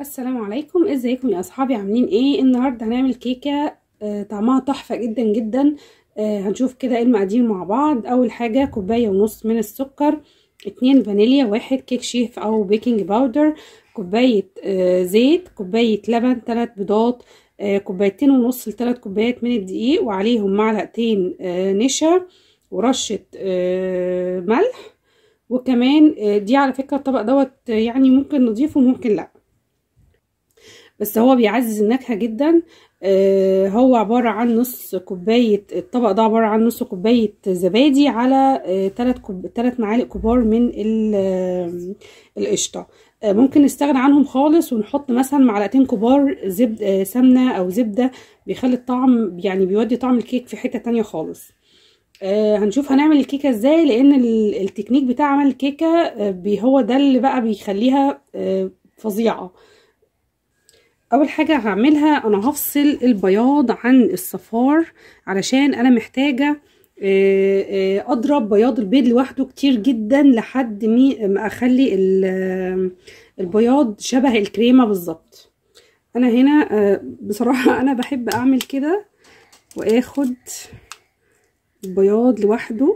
السلام عليكم ازيكم يا اصحابي عاملين ايه النهارده هنعمل كيكه آه، طعمها تحفه جدا جدا آه، هنشوف كده ايه المقادير مع بعض اول حاجه كوبايه ونص من السكر اتنين فانيليا واحد كيك شيف او بيكنج باودر كوبايه آه، زيت كوبايه لبن تلات بيضات آه، كوبايتين ونص لتلات كوبايات من الدقيق وعليهم معلقتين آه، نشا ورشه آه، ملح وكمان آه، دي على فكره الطبق دوت يعني ممكن نضيفه وممكن لا بس هو بيعزز النكهة جدا آه هو عبارة عن نص كوباية الطبق ده عبارة عن نص كوباية زبادي على آه تلات, كوب... تلات معالق كبار من القشطة آه ممكن نستغنى عنهم خالص ونحط مثلا معلقتين كبار زبد آه سمنة أو زبدة بيخلي الطعم يعني بيودي طعم الكيك في حتة تانية خالص آه هنشوف هنعمل الكيكة ازاي لان التكنيك بتاع عمل الكيكة آه هو ده اللي بقى بيخليها آه فظيعة اول حاجة هعملها انا هفصل البياض عن الصفار علشان انا محتاجة اضرب بياض البيض لوحده كتير جدا لحد ما اخلي البياض شبه الكريمة بالظبط انا هنا بصراحة انا بحب اعمل كده واخد البياض لوحده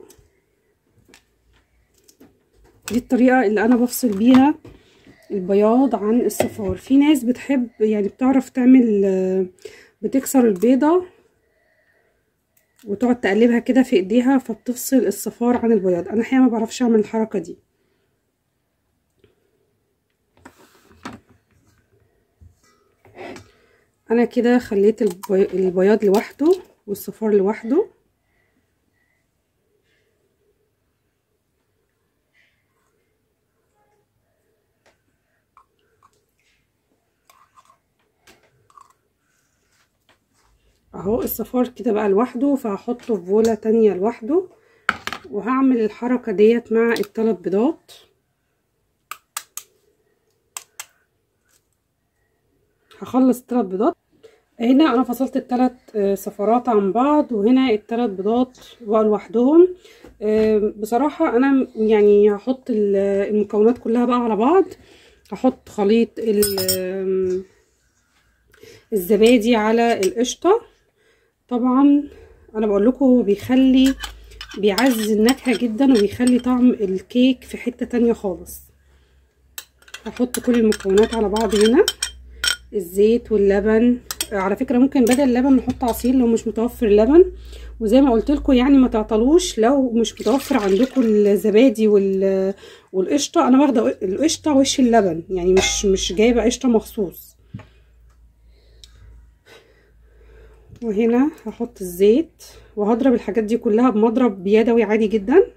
دي الطريقة اللي انا بفصل بيها البياض عن الصفار في ناس بتحب يعني بتعرف تعمل بتكسر البيضة وتقعد تقلبها كده في ايديها فبتفصل الصفار عن البياض انا الحقيقة ما بعرفش اعمل الحركة دي انا كده خليت البياض لوحده والصفار لوحده اهو الصفار كده بقى لوحده فهحطه في بوله تانية لوحده وهعمل الحركه ديت مع الثلاث بيضات هخلص الثلاث بيضات هنا انا فصلت الثلاث صفارات عن بعض وهنا الثلاث بيضات بقوا لوحدهم بصراحه انا يعني هحط المكونات كلها بقى على بعض هحط خليط الزبادي على القشطه طبعا انا بقول لكم هو بيخلي بيعزز النكهه جدا وبيخلي طعم الكيك في حته تانية خالص هحط كل المكونات على بعض هنا الزيت واللبن على فكره ممكن بدل اللبن نحط عصير لو مش متوفر اللبن وزي ما قلت لكم يعني ما تعطلوش لو مش متوفر عندكم الزبادي وال والقشطه انا واخده القشطه وش اللبن يعني مش مش جايبه قشطه مخصوص وهنا هحط الزيت وهضرب الحاجات دي كلها بمضرب بيدوي عادي جدا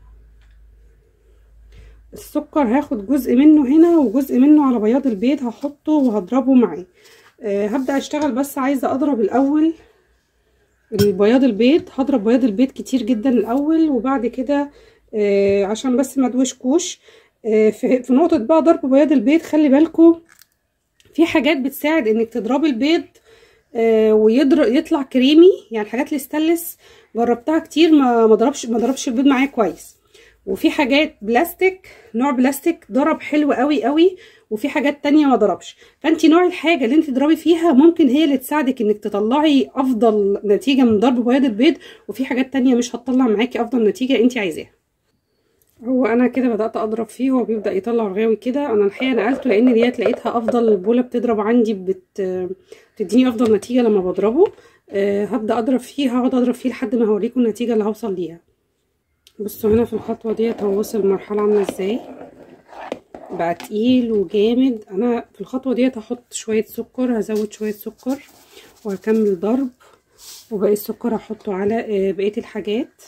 السكر هاخد جزء منه هنا وجزء منه على بياض البيض هحطه وهضربه معاه أه هبدأ اشتغل بس عايزة اضرب الاول البياض البيض هضرب بياض البيض كتير جدا الاول وبعد كده أه عشان بس ما ادوشكوش أه في, في نقطة بقى ضرب بياض البيض خلي بالكم في حاجات بتساعد انك تضربي البيض آه ويضرب يطلع كريمي يعني الحاجات الاستانلس جربتها كتير ما ما ضربش ما ضربش البيض معايا كويس وفي حاجات بلاستيك نوع بلاستيك ضرب حلو قوي قوي وفي حاجات تانية ما ضربش فانت نوع الحاجه اللي انت تضربي فيها ممكن هي اللي تساعدك انك تطلعي افضل نتيجه من ضرب بياض البيض وفي حاجات تانية مش هتطلع معاكي افضل نتيجه انت عايزاها هو انا كده بدات اضرب فيه هو بيبدا يطلع رغاوي كده انا الحقيقه نقلته لان ديت لقيتها افضل بوله بتضرب عندي بت بتديني افضل نتيجه لما بضربه أه هبدا اضرب فيه هقعد اضرب فيه لحد ما هوريكم النتيجه اللي هوصل ليها بصوا هنا في الخطوه ديت هو وصل مرحله عامله ازاي بقى تقيل وجامد انا في الخطوه ديت هحط شويه سكر هزود شويه سكر وهكمل ضرب وباقي السكر هحطه على بقيه الحاجات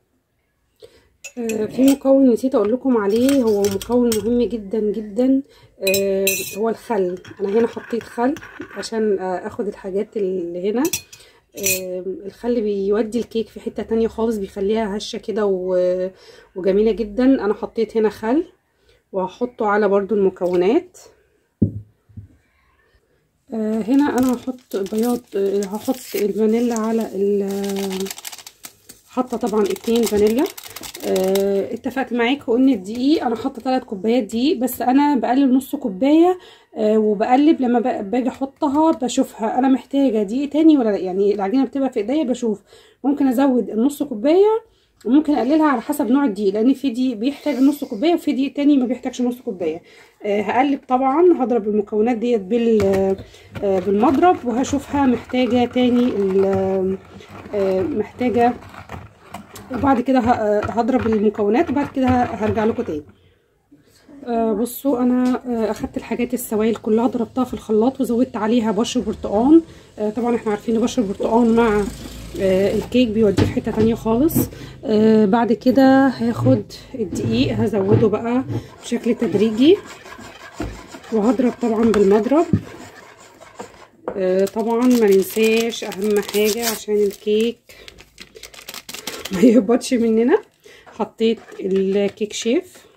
في مكون نسيت اقول لكم عليه هو مكون مهم جدا جدا هو الخل انا هنا حطيت خل عشان اخد الحاجات اللي هنا الخل بيودي الكيك في حتة تانية خالص بيخليها هشة كده وجميلة جدا انا حطيت هنا خل وهحطه على برضو المكونات هنا انا هحط بياض هحط الفانيلا على حاطه طبعا اتنين فانيلا آه اتفقت معاكم ان الدقيق انا حاطه 3 كوبايات دقيق بس انا بقلب نص كوبايه آه وبقلب لما باجي احطها بشوفها انا محتاجه دقيق تاني ولا لا يعني العجينه بتبقى في ايديا بشوف ممكن ازود النص كوبايه وممكن اقللها على حسب نوع الدقيق لان في دقيق بيحتاج نص كوبايه وفي دقيق تاني ما بيحتاجش نص كوبايه آه هقلب طبعا هضرب المكونات ديت بال آه بالمضرب وهشوفها محتاجه تاني آه محتاجه وبعد كده هضرب المكونات وبعد كده هرجع لكم تاني آه بصوا انا آه اخدت الحاجات السوائل كلها ضربتها في الخلاط وزودت عليها بشر برتقان آه طبعا احنا عارفين بشر برتقان مع الكيك بيوديه في حته تانية خالص بعد كده هاخد الدقيق هزوده بقى بشكل تدريجي وهضرب طبعا بالمضرب طبعا ما ننساش اهم حاجه عشان الكيك ما يهبطش مننا حطيت الكيك شيف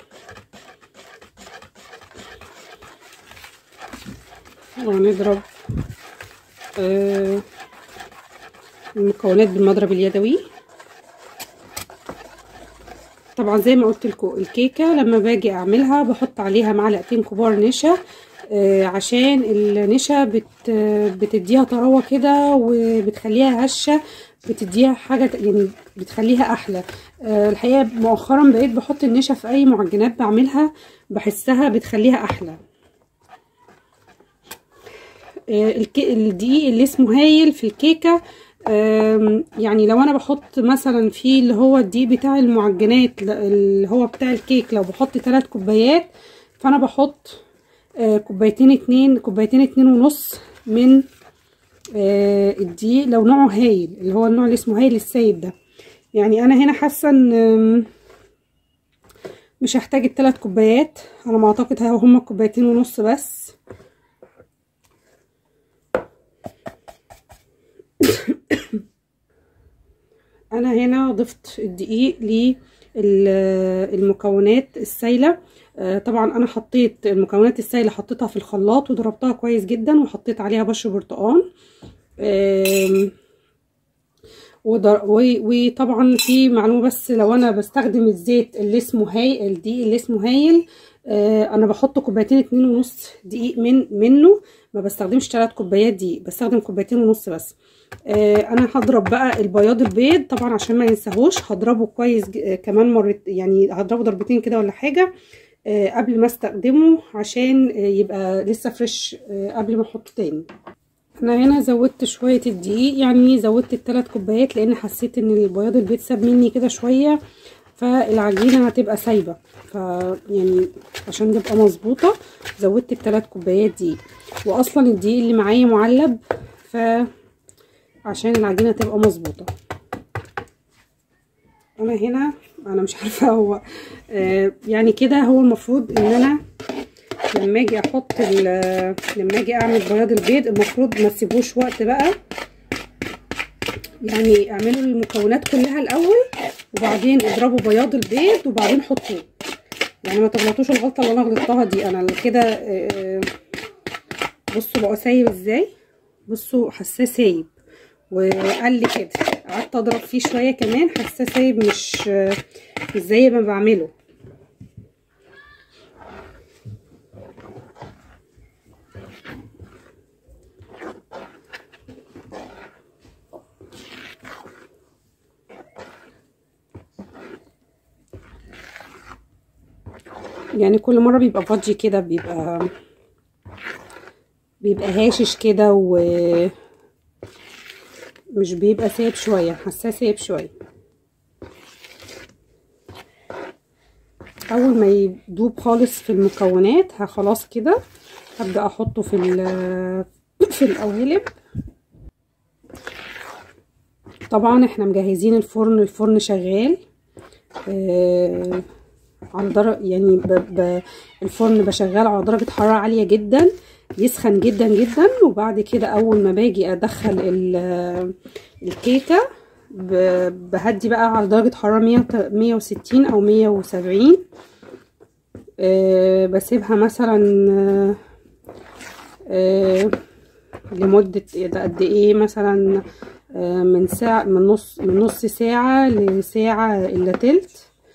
وهنضرب آه المكونات بالمضرب اليدوي طبعا زي ما قلت لكم الكيكه لما باجي اعملها بحط عليها معلقتين كبار نشا آه عشان النشا بت بتديها طراوه كده وبتخليها هشه بتديها حاجه يعني بتخليها احلى أه الحقيقه مؤخرا بقيت بحط النشا في اي معجنات بعملها بحسها بتخليها احلى أه الدقيق اللي اسمه هايل في الكيكه أه يعني لو انا بحط مثلا في اللي هو الدقيق بتاع المعجنات اللي هو بتاع الكيك لو بحط 3 كوبايات فانا بحط كوبايتين اتنين كوبايتين اتنين ونص من آه الدقيق لو نوعه هايل اللي هو النوع اللي اسمه هايل السايب ده يعني انا هنا حاسه ان مش هحتاج الثلاث كوبايات على ما اعتقد هما كوبايتين ونص بس انا هنا ضفت الدقيق للمكونات السايله طبعا انا حطيت المكونات السائله حطيتها في الخلاط وضربتها كويس جدا وحطيت عليها بشر برتقان وطبعا في معلومه بس لو انا بستخدم الزيت اللي اسمه هاي الدقيق اللي اسمه هايل انا بحط كوبايتين اتنين ونص دقيق من منه ما بستخدمش تلات كوبايات دقيق بستخدم كوبايتين ونص بس انا هضرب بقى البياض البيض طبعا عشان ما ننساهوش هضربه كويس كمان مرة يعني هضربه ضربتين كده ولا حاجه قبل ما استخدمه عشان يبقى لسه فريش قبل ما احطه تاني انا هنا زودت شويه الدقيق يعني زودت الثلاث كوبايات لان حسيت ان البياض البيض ساب مني كده شويه فالعجينه هتبقى سايبه ف يعني عشان تبقى مظبوطه زودت الثلاث كوبايات دقيق واصلا الدقيق اللي معايا معلب ف عشان العجينه تبقى مظبوطه انا هنا انا مش عارفه هو آه يعني كده هو المفروض ان انا لما اجي احط لما اجي اعمل بياض البيض المفروض ما تسيبوش وقت بقى يعني اعملوا المكونات كلها الاول وبعدين اضربوا بياض البيض وبعدين حطوه يعني ما تغلطوش الغلطه اللي انا غلطتها دي انا كده آه بصوا بقى سايب ازاي بصوا حاساه سايب وقال لي كده قعدت اضرب فيه شويه كمان حاساه سايب مش مش زي ما بعمله يعني كل مره بيبقى فاضي كده بيبقى بيبقى هاشش كده و مش بيبقى سايب شويه حاساه سايب شويه اول ما يدوب خالص في المكونات خلاص كده هبدا احطه في في القوالب طبعا احنا مجهزين الفرن الفرن شغال آه على درجة يعني ب... ب... الفرن بشغال على درجة حرارة عالية جدا يسخن جدا جدا وبعد كده اول ما باجي ادخل ال... الكيكة ب... بهدي بقى على درجة حرارة مية, مية وستين او مية وسبعين أه بسيبها مثلا أه أه لمدة قد ايه مثلا من ساعة من نص من نص ساعة لساعة الا تلت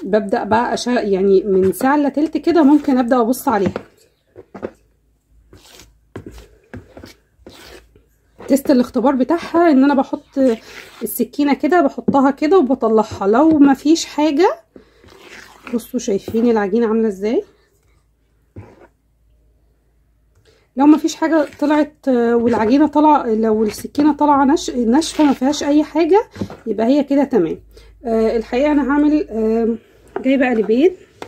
ببدا بقى أشا يعني من ساعه الا تلت كده ممكن ابدا ابص عليها تيست الاختبار بتاعها ان انا بحط السكينه كده بحطها كده وبطلعها لو مفيش حاجه بصوا شايفين العجينه عامله ازاي لو ما فيش حاجه طلعت والعجينه طالعه لو السكينه طالعه نش... ناشفه ما فيهاش اي حاجه يبقى هي كده تمام آه الحقيقه انا هعمل آه جايبه قالبين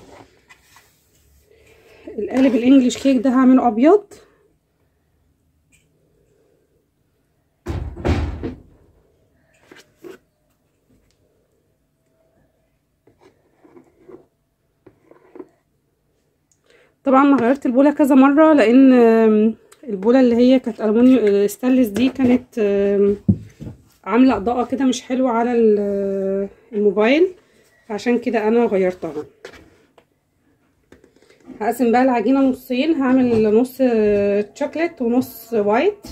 القالب الانجليش كيك ده هعمله ابيض طبعا غيرت البوله كذا مره لان البوله اللي هي كانت المونيوم ستانلس دي كانت عامله اضاءه كده مش حلوه على الموبايل عشان كده انا غيرتها هقسم بقى العجينه نصين هعمل نص شوكليت ونص وايت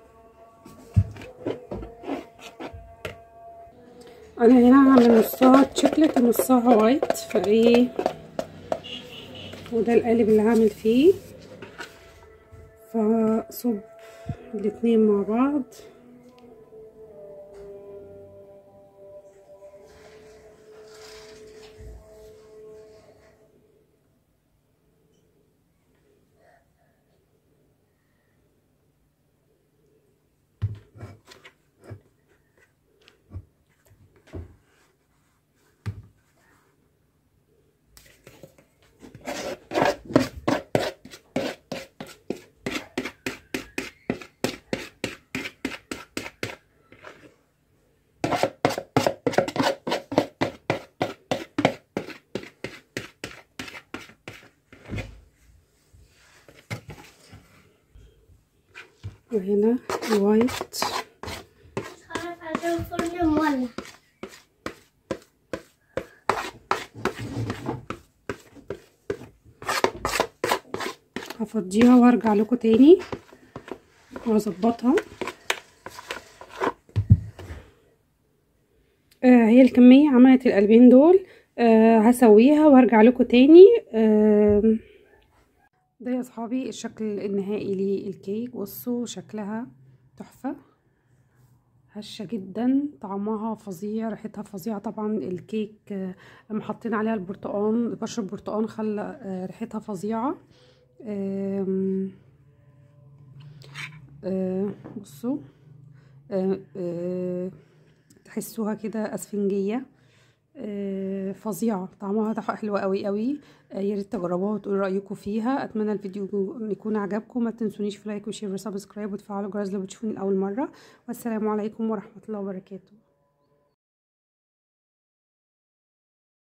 انا هنا هعمل نصها شوكليت ونصها وايت فايه وده القالب اللي هعمل فيه فصب الاتنين مع بعض وهنا الوايت هفضيها وارجع لكم تاني واظبطها آه هي الكمية عملت القلبين دول آه هسويها وارجع لكم تاني آه ده يا صحابي الشكل النهائي للكيك بصوا شكلها تحفة هشة جدا طعمها فظيع ريحتها فظيعة طبعا الكيك لما حطينا عليها البرتقال بشر البرتقال خلى ريحتها فظيعة بصوا تحسوها كده اسفنجيه آه فظيعه طعمها حلو قوي قوي آه يا ريت تجربوها وتقولوا رايكم فيها اتمنى الفيديو يكون عجبكم ما تنسونيش في لايك وشير وسبسكرايب وتفعلوا الجرس لو بتشوفوني لاول مره والسلام عليكم ورحمه الله وبركاته